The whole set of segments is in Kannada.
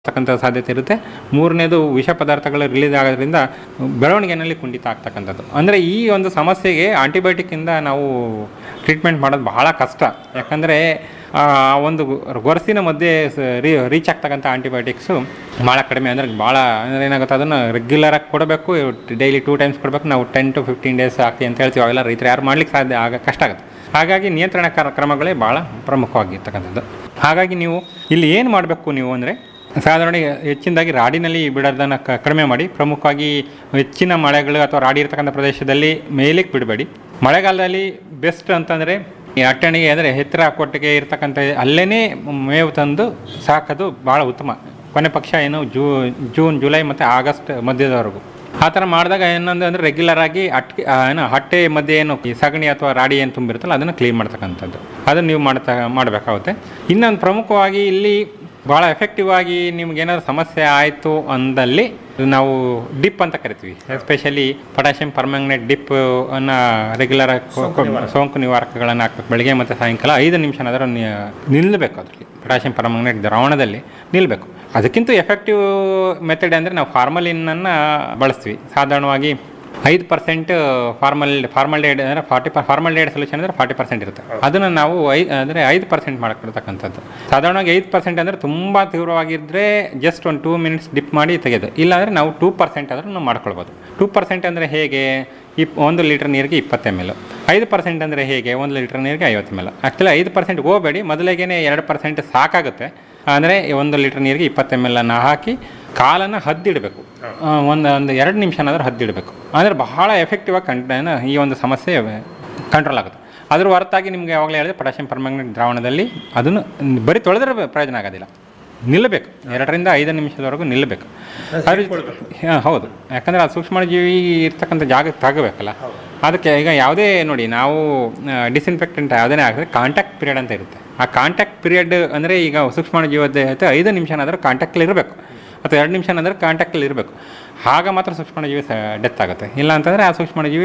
ಆಗ್ತಕ್ಕಂಥ ಸಾಧ್ಯತೆ ಇರುತ್ತೆ ಮೂರನೇದು ವಿಷ ಪದಾರ್ಥಗಳು ರಿಲೀಸ್ ಆಗೋದ್ರಿಂದ ಬೆಳವಣಿಗೆನಲ್ಲಿ ಕುಂಠಿತ ಆಗ್ತಕ್ಕಂಥದ್ದು ಅಂದರೆ ಈ ಒಂದು ಸಮಸ್ಯೆಗೆ ಆಂಟಿಬಯೋಟಿಕ್ಕಿಂದ ನಾವು ಟ್ರೀಟ್ಮೆಂಟ್ ಮಾಡೋದು ಬಹಳ ಕಷ್ಟ ಯಾಕಂದರೆ ಆ ಒಂದು ಗೊರಸಿನ ಮಧ್ಯೆ ಸ- ರೀ ರೀಚ್ ಆಗ್ತಕ್ಕಂಥ ಆಂಟಿಬಯೋಟಿಕ್ಸು ಭಾಳ ಕಡಿಮೆ ಅಂದರೆ ಭಾಳ ಅಂದರೆ ಏನಾಗುತ್ತೆ ಅದನ್ನು ರೆಗ್ಯುಲರಾಗಿ ಕೊಡಬೇಕು ಡೈಲಿ ಟೂ ಟೈಮ್ಸ್ ಕೊಡಬೇಕು ನಾವು ಟೆನ್ ಟು ಫಿಫ್ಟೀನ್ ಡೇಸ್ ಆಗ್ತೀವಿ ಅಂತ ಹೇಳ್ತೀವಿ ಅವೆಲ್ಲ ರೈತರು ಯಾರು ಮಾಡ್ಲಿಕ್ಕೆ ಸಾಧ್ಯ ಆಗ ಕಷ್ಟ ಆಗುತ್ತೆ ಹಾಗಾಗಿ ನಿಯಂತ್ರಣ ಕ್ರ- ಕ್ರಮಗಳೇ ಭಾಳ ಪ್ರಮುಖವಾಗಿರ್ತಕ್ಕಂಥದ್ದು ಹಾಗಾಗಿ ನೀವು ಇಲ್ಲಿ ಏನು ಮಾಡಬೇಕು ನೀವು ಅಂದರೆ ಸಾಧಾರಣ ಹೆಚ್ಚಿನದಾಗಿ ರಾಡಿನಲ್ಲಿ ಬಿಡೋದನ್ನು ಕ- ಕಡಿಮೆ ಮಾಡಿ ಪ್ರಮುಖವಾಗಿ ಹೆಚ್ಚಿನ ಮಳೆಗಳು ಅಥವಾ ರಾಡಿ ಇರ್ತಕ್ಕಂಥ ಪ್ರದೇಶದಲ್ಲಿ ಮೇಲಕ್ಕೆ ಬಿಡಬೇಡಿ ಮಳೆಗಾಲದಲ್ಲಿ ಬೆಸ್ಟ್ ಅಂತಂದರೆ ಈ ಅಟ್ಟಣಿಗೆ ಅಂದರೆ ಎತ್ತರ ಕೊಟ್ಟಿಗೆ ಇರ್ತಕ್ಕಂಥ ಅಲ್ಲೇ ಮೇವು ತಂದು ಸಾಕೋದು ಭಾಳ ಉತ್ತಮ ಕೊನೆ ಪಕ್ಷ ಏನು ಜೂ ಜೂನ್ ಜುಲೈ ಮತ್ತು ಆಗಸ್ಟ್ ಮಧ್ಯದವರೆಗೂ ಆ ಥರ ಮಾಡಿದಾಗ ಏನೊಂದು ಅಂದರೆ ರೆಗ್ಯುಲರ್ ಆಗಿ ಅಟ್ಕೆ ಆ, ಏನು ಹೊಟ್ಟೆ ಮಧ್ಯೆ ಏನು ಈ ಸಗಣಿ ಅಥವಾ ರಾಡಿ ಏನು ತುಂಬಿರುತ್ತಲ್ಲ ಅದನ್ನು ಕ್ಲೀನ್ ಮಾಡ್ತಕ್ಕಂಥದ್ದು ಅದನ್ನು ನೀವು ಮಾಡ್ತಾ ಮಾಡಬೇಕಾಗುತ್ತೆ ಇನ್ನೊಂದು ಪ್ರಮುಖವಾಗಿ ಇಲ್ಲಿ ಭಾಳ ಎಫೆಕ್ಟಿವ್ ಆಗಿ ನಿಮ್ಗೇನಾದ್ರು ಸಮಸ್ಯೆ ಆಯಿತು ಅಂದಲ್ಲಿ ನಾವು ಡಿಪ್ ಅಂತ ಕರಿತೀವಿ ಎಸ್ಪೆಷಲಿ ಪೊಟ್ಯಾಷಿಯಂ ಪರ್ಮ್ಯಾಂಗನೇಟ್ ಡಿಪ್ ಅನ್ನ ರೆಗ್ಯುಲರ್ ಸೋಂಕು ನಿವಾರಕಗಳನ್ನು ಹಾಕ್ಬೇಕು ಬೆಳಗ್ಗೆ ಮತ್ತು ಸಾಯಂಕಾಲ ಐದು ನಿಮಿಷನಾದರೂ ನಿಲ್ಲಬೇಕು ಅದರಲ್ಲಿ ಪೊಟ್ಯಾಷಿಯಂ ಪರ್ಮ್ಯಾಂಗನೇಟ್ ದ್ರಾವಣದಲ್ಲಿ ನಿಲ್ಲಬೇಕು ಅದಕ್ಕಿಂತ ಎಫೆಕ್ಟಿವ್ ಮೆಥಡ್ ಅಂದರೆ ನಾವು ಫಾರ್ಮಲಿನನ್ನು ಬಳಸ್ತೀವಿ ಸಾಧಾರಣವಾಗಿ ಐದು ಪರ್ಸೆಂಟ್ ಫಾರ್ಮಲ್ ಫಾರ್ಮಲ್ಡೇಡ್ ಅಂದರೆ ಫಾರ್ಟಿ ಫಾರ್ಮಲ್ಡೇಡ್ ಸೊಲ್ಯೂಷನ್ ಅಂದರೆ ಫಾರ್ಟಿ ಪರ್ಸೆಂಟ್ ಇರುತ್ತೆ ಅದನ್ನು ನಾವು ಐ ಅಂದರೆ ಐದು ಪರ್ಸೆಂಟ್ ಮಾಡ್ಕೊಡ್ತಕ್ಕಂಥದ್ದು ಸಾಧಾರಣವಾಗಿ ಐದು ಪರ್ಸೆಂಟ್ ಅಂದರೆ ತುಂಬ ತೀವ್ರವಾಗಿದ್ದರೆ ಜಸ್ಟ್ ಒಂದು ಟೂ ಮಿನಿಟ್ಸ್ ಡಿಪ್ ಮಾಡಿ ತೆಗೆದು ಇಲ್ಲಾಂದರೆ ನಾವು ಟೂ ಪರ್ಸೆಂಟ್ ಆದರೂ ನಾವು ಮಾಡ್ಕೊಳ್ಬೋದು ಟೂ ಪರ್ಸೆಂಟ್ ಅಂದರೆ ಹೇಗೆ ಇಪ್ ಒಂದು ಲೀಟ್ರ್ ನೀರಿಗೆ ಇಪ್ಪತ್ತು ಎಮ್ ಎಲ್ ಐದು ಪರ್ಸೆಂಟ್ ಅಂದರೆ ಹೇಗೆ ಒಂದು ಲೀಟ್ರ್ ನೀರಿಗೆ ಐವತ್ತು ಎಮ್ ಎಲ್ ಆ್ಯಕ್ಚುಲಿ ಐದು ಪರ್ಸೆಂಟ್ ಹೋಗಬೇಡಿ ಮೊದಲಿಗೆ ಎರಡು ಪರ್ಸೆಂಟ್ ಸಾಕಾಗುತ್ತೆ ಅಂದರೆ ಒಂದು ಲೀಟ್ರ್ ನೀರಿಗೆ ಇಪ್ಪತ್ತು ಎಮ್ ಎಲ್ ಅನ್ನು ಹಾಕಿ ಕಾಲನ್ನು ಹದ್ದಿಡಬೇಕು ಒಂದು ಒಂದು ಎರಡು ನಿಮಿಷನಾದ್ರೂ ಹದ್ದಿಡಬೇಕು ಅಂದರೆ ಬಹಳ ಎಫೆಕ್ಟಿವ್ ಆಗಿ ಕಂಟ್ ಏನು ಈ ಒಂದು ಸಮಸ್ಯೆ ಕಂಟ್ರೋಲ್ ಆಗುತ್ತೆ ಅದ್ರ ಹೊರತಾಗಿ ನಿಮಗೆ ಯಾವಾಗಲೇ ಹೇಳಿದೆ ಪೊಟ್ಯಾಷಿಯಂ ಪರ್ಮ್ಯಾಂಗನೇಟ್ ದ್ರಾವಣದಲ್ಲಿ ಅದನ್ನು ಬರೀ ತೊಳೆದ್ರೆ ಪ್ರಯೋಜನ ಆಗೋದಿಲ್ಲ ನಿಲ್ಲಬೇಕು ಎರಡರಿಂದ ಐದು ನಿಮಿಷದವರೆಗೂ ನಿಲ್ಲಬೇಕು ಅದ್ರ ಹಾಂ ಹೌದು ಯಾಕಂದರೆ ಅದು ಸೂಕ್ಷ್ಮಜೀವಿ ಇರ್ತಕ್ಕಂಥ ಜಾಗಕ್ಕೆ ತಾಗಬೇಕಲ್ಲ ಅದಕ್ಕೆ ಈಗ ಯಾವುದೇ ನೋಡಿ ನಾವು ಡಿಸ್ಇನ್ಫೆಕ್ಟೆಂಟ್ ಯಾವುದೇ ಆಗಿದ್ರೆ ಕಾಂಟ್ಯಾಕ್ಟ್ ಪೀರಿಯಡ್ ಅಂತ ಇರುತ್ತೆ ಆ ಕಾಂಟ್ಯಾಕ್ಟ್ ಪೀರಿಯಡ್ ಅಂದರೆ ಈಗ ಸೂಕ್ಷ್ಮಜೀವದ ಜೊತೆ ಐದು ನಿಮಿಷನಾದರೂ ಕಾಂಟ್ಯಾಕ್ಟಲ್ಲಿ ಇರಬೇಕು ಅಥವಾ ಎರಡು ನಿಮಿಷನಾದರೂ ಕಾಂಟ್ಯಾಕ್ಟಲ್ಲಿ ಇರಬೇಕು ಆಗ ಮಾತ್ರ ಸೂಕ್ಷ್ಮಜೀವಿ ಸ ಡೆತ್ ಆಗುತ್ತೆ ಇಲ್ಲ ಅಂತಂದರೆ ಆ ಸೂಕ್ಷ್ಮಜೀವಿ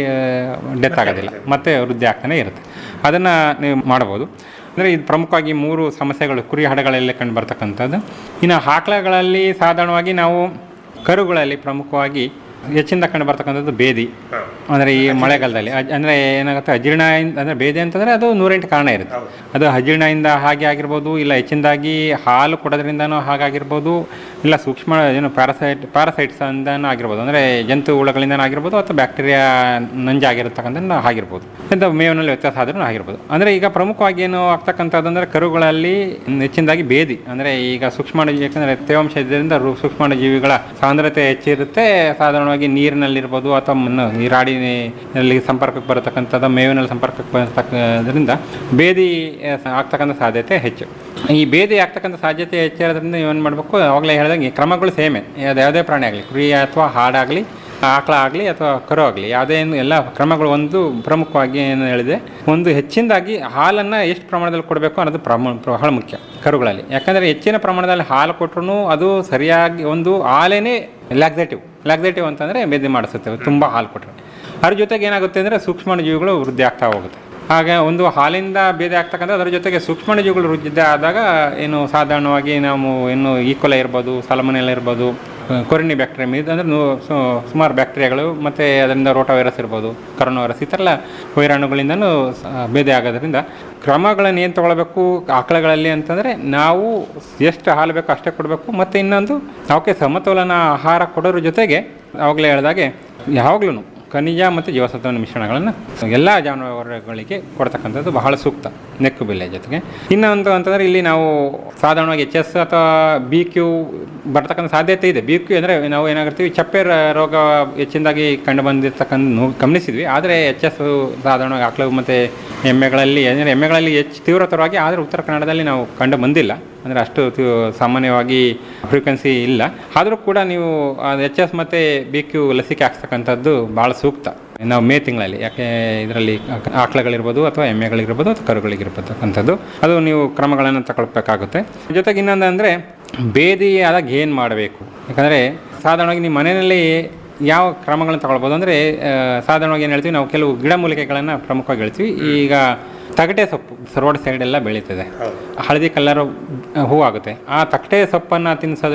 ಡೆತ್ ಆಗೋದಿಲ್ಲ ಮತ್ತೆ ವೃದ್ಧಿ ಆಗ್ತಾನೆ ಇರುತ್ತೆ ಅದನ್ನು ನೀವು ಮಾಡ್ಬೋದು ಅಂದರೆ ಇದು ಪ್ರಮುಖವಾಗಿ ಮೂರು ಸಮಸ್ಯೆಗಳು ಕುರಿ ಹಡಗಳಲ್ಲಿ ಕಂಡು ಬರ್ತಕ್ಕಂಥದ್ದು ಇನ್ನು ಆಕಳಗಳಲ್ಲಿ ಸಾಧಾರಣವಾಗಿ ನಾವು ಕರುಗಳಲ್ಲಿ ಪ್ರಮುಖವಾಗಿ ಹೆಚ್ಚಿಂದ ಕಂಡು ಬರ್ತಕ್ಕಂಥದ್ದು ಬೇದಿ ಅಂದರೆ ಈ ಮಳೆಗಾಲದಲ್ಲಿ ಅಜ್- ಅಂದರೆ ಏನಾಗುತ್ತೆ ಅಜೀರ್ಣ ಅಂದರೆ ಬೇದಿ ಅಂತಂದರೆ ಅದು ನೂರೆಂಟು ಕಾರಣ ಇರುತ್ತೆ ಅದು ಅಜೀರ್ಣದಿಂದ ಹಾಗೆ ಆಗಿರ್ಬೋದು ಇಲ್ಲ ಹೆಚ್ಚಿನದಾಗಿ ಹಾಲು ಕೊಡೋದ್ರಿಂದನೂ ಹಾಗಾಗಿರ್ಬೋದು ಇಲ್ಲ ಸೂಕ್ಷ್ಮ ಏನು ಪ್ಯಾರಸೈಟ್ ಪ್ಯಾರಸೈಟ್ಸ್ ಅಂದನೂ ಆಗಿರ್ಬೋದು ಅಂದರೆ ಜಂತು ಹುಳುಗಳಿಂದನೂ ಆಗಿರ್ಬೋದು ಅಥವಾ ಬ್ಯಾಕ್ಟೀರಿಯಾ ನಂಜಾಗಿರತಕ್ಕಂಥ ಆಗಿರ್ಬೋದು ಇಂಥ ಮೇವಿನಲ್ಲಿ ವ್ಯತ್ಯಾಸ ಆದ್ರೂ ಆಗಿರ್ಬೋದು ಅಂದರೆ ಈಗ ಪ್ರಮುಖವಾಗಿ ಏನು ಆಗ್ತಕ್ಕಂಥದ್ದು ಅಂದರೆ ಕರುಗಳಲ್ಲಿ ಹೆಚ್ಚಿನದಾಗಿ ಬೇದಿ ಅಂದರೆ ಈಗ ಸೂಕ್ಷ್ಮ ಯಾಕಂದರೆ ತೇವಾಂಶ ಇದ್ದರಿಂದ ರು- ಸೂಕ್ಷ್ಮ ಜೀವಿಗಳ ಸಾಂದ್ರತೆ ಹೆಚ್ಚಿರುತ್ತೆ ಸಾಧಾರಣವಾಗಿ ನೀರಿನಲ್ಲಿರ್ಬೋದು ಅಥವಾ ಮಣ್ಣು ಈ ರಾಡಿನಲ್ಲಿ ಸಂಪರ್ಕಕ್ಕೆ ಬರತಕ್ಕಂಥದ್ದು ಮೇವಿನಲ್ಲಿ ಸಂಪರ್ಕಕ್ಕೆ ಬರತಕ್ಕದ್ರಿಂದ ಬೇದಿ ಆ, ಆಗ್ತಕ್ಕಂಥ ಸಾಧ್ಯತೆ ಹೆಚ್ಚು ಈ ಬೇದಿ ಆಗ್ತಕ್ಕಂಥ ಸಾಧ್ಯತೆ ಹೆಚ್ಚಿರೋದ್ರಿಂದ ಏನು ಮಾಡಬೇಕು ಅವಾಗಲೇ ಹೇಳಿದಂಗೆ ಕ್ರಮಗಳು ಸೇಮೆ ಅದು ಯಾವುದೇ ಪ್ರಾಣಿ ಆಗಲಿ ಕುರಿ ಅಥವಾ ಹಾಡಾಗಲಿ ಆಕಳ ಆಗಲಿ ಅಥವಾ ಕರು ಆಗಲಿ ಯಾವುದೇ ಏನು ಎಲ್ಲ ಕ್ರಮಗಳು ಒಂದು ಪ್ರಮುಖವಾಗಿ ಏನು ಹೇಳಿದೆ ಒಂದು ಹೆಚ್ಚಿನದಾಗಿ ಹಾಲನ್ನು ಎಷ್ಟು ಪ್ರಮಾಣದಲ್ಲಿ ಕೊಡಬೇಕು ಅನ್ನೋದು ಪ್ರಮ ಬಹಳ ಮುಖ್ಯ ಕರುಗಳಲ್ಲಿ ಯಾಕಂದರೆ ಹೆಚ್ಚಿನ ಪ್ರಮಾಣದಲ್ಲಿ ಹಾಲು ಕೊಟ್ಟರು ಅದು ಸರಿಯಾಗಿ ಒಂದು ಹಾಲೇನೇ ಲ್ಯಾಕ್ಸೇಟಿವ್ ಲ್ಯಾಕ್ಸೇಟಿವ್ ಅಂತಂದರೆ ಬೇದಿ ಮಾಡಿಸುತ್ತೆ ತುಂಬ ಹಾಲು ಕೊಟ್ಟರೆ ಅದ್ರ ಜೊತೆಗೆ ಏನಾಗುತ್ತೆ ಅಂದರೆ ಸೂಕ್ಷ್ಮ ಜೀವಿಗಳು ವೃದ್ಧಿ ಆಗ್ತಾ ಹೋಗುತ್ತೆ ಹಾಗೆ ಒಂದು ಹಾಲಿಂದ ಭೇದ ಆಗ್ತಕ್ಕಂಥ ಅದರ ಜೊತೆಗೆ ಸೂಕ್ಷ್ಮಜೀವಿಗಳು ವೃದ್ಧಿ ಆದಾಗ ಏನು ಸಾಧಾರಣವಾಗಿ ನಾವು ಏನು ಈಕೊಲ ಇರ್ಬೋದು ಸಲಮನೆಲ್ಲ ಇರ್ಬೋದು ಕೊರಿನಿ ಬ್ಯಾಕ್ಟೀರಿಯಾ ಇದು ಅಂದರೆ ನೂ- ಸು- ಸುಮಾರು ಬ್ಯಾಕ್ಟೀರಿಯಾಗಳು ಮತ್ತು ಅದರಿಂದ ರೋಟಾ ವೈರಸ್ ಇರ್ಬೋದು ಕರೋನಾ ವೈರಸ್ ಈ ಥರ ಎಲ್ಲ ವೈರಾಣುಗಳಿಂದನೂ ಸ- ಭೇದ ಆಗೋದ್ರಿಂದ ಕ್ರಮಗಳನ್ನು ಏನು ತೊಗೊಳ್ಬೇಕು ಆಕಳಗಳಲ್ಲಿ ಅಂತಂದರೆ ನಾವು ಎಷ್ಟು ಹಾಲು ಬೇಕೋ ಅಷ್ಟೇ ಕೊಡಬೇಕು ಮತ್ತು ಇನ್ನೊಂದು ಅವಕ್ಕೆ ಸಮತೋಲನ ಆಹಾರ ಕೊಡೋದ್ರ ಜೊತೆಗೆ ಆವಾಗಲೇ ಹೇಳಿದಾಗೆ ಯಾವಾಗ್ಲೂ ಖನಿಜ ಮತ್ತು ಜೀವಸತ್ವನ ಮಿಶ್ರಣಗಳನ್ನು ಎಲ್ಲ ಜಾನುವಾರುಗಳಿಗೆ ಕೊಡ್ತಕ್ಕಂಥದ್ದು ಬಹಳ ಸೂಕ್ತ ನೆಕ್ಕು ಬೆಲೆ ಜೊತೆಗೆ ಇನ್ನೊಂದು ಅಂತಂದರೆ ಇಲ್ಲಿ ನಾವು ಸಾಧಾರಣವಾಗಿ ಎಚ್ ಎಸ್ ಅಥವಾ ಬಿ ಕ್ಯೂ ಬರ್ತಕ್ಕಂಥ ಸಾಧ್ಯತೆ ಇದೆ ಬಿ ಕ್ಯೂ ಅಂದರೆ ನಾವು ಏನಾಗಿರ್ತೀವಿ ಚಪ್ಪೆ ರ- ರೋಗ ಹೆಚ್ಚಿನದಾಗಿ ಕಂಡು ಬಂದಿರ್ತಕ್ಕಂಥ ನಾವು ಗಮನಿಸಿದ್ವಿ ಆದರೆ ಎಚ್ ಎಸ್ ಸಾಧಾರಣವಾಗಿ ಆಕಳು ಮತ್ತು ಎಮ್ಮೆಗಳಲ್ಲಿ ಅಂದರೆ ಎಮ್ಮೆಗಳಲ್ಲಿ ಹೆಚ್ಚು ತೀವ್ರತರವಾಗಿ ಆದರೆ ಉತ್ತರ ಕನ್ನಡದಲ್ಲಿ ನಾವು ಕಂಡು ಬಂದಿಲ್ಲ ಅಂದರೆ ಅಷ್ಟು ತಿ- ಸಾಮಾನ್ಯವಾಗಿ ಫ್ರೀಕ್ವೆನ್ಸಿ ಇಲ್ಲ ಆದರೂ ಕೂಡ ನೀವು ಎಚ್ ಎಸ್ ಮತ್ತು ಬಿ ಕ್ಯೂ ಲಸಿಕೆ ಹಾಕ್ಸ್ತಕ್ಕಂಥದ್ದು ಭಾಳ ಸೂಕ್ತ ನಾವು ಮೇ ತಿಂಗಳಲ್ಲಿ ಯಾಕೆ ಇದರಲ್ಲಿ ಆಕಳಗಳಿರ್ಬೋದು ಅಥವಾ ಎಮ್ಮೆಗಳಿರ್ಬೋದು ಅಥವಾ ಕರುಗಳಿಗಿರ್ಬತಕ್ಕಂಥದ್ದು ಅದು ನೀವು ಕ್ರಮಗಳನ್ನು ತಗೊಳ್ಬೇಕಾಗುತ್ತೆ ಜೊತೆಗೆ ಇನ್ನೊಂದು ಅಂದರೆ ಬೇದಿ ಆದಾಗ ಏನು ಮಾಡಬೇಕು ಯಾಕಂದರೆ ಸಾಧಾರಣವಾಗಿ ನಿಮ್ಮ ಮನೆಯಲ್ಲಿ ಯಾವ ಕ್ರಮಗಳನ್ನು ತಗೊಳ್ಬೋದು ಅಂದರೆ ಸಾಧಾರಣವಾಗಿ ಏನು ಹೇಳ್ತೀವಿ ನಾವು ಕೆಲವು ಗಿಡಮೂಲಿಕೆಗಳನ್ನು ಪ್ರಮುಖವಾಗಿ ಹೇಳ್ತೀವಿ ಈಗ ತಗಟೆ ಸೊಪ್ಪು ರೋಡ್ ಸೈಡ್ ಎಲ್ಲ ಬೆಳೀತದೆ ಹಳದಿ ಕಲರ್ ಹೂವಾಗುತ್ತೆ ಆ ತಕ್ಕಟೆ ಸೊಪ್ಪನ್ನು ತಿನ್ನಿಸೋದು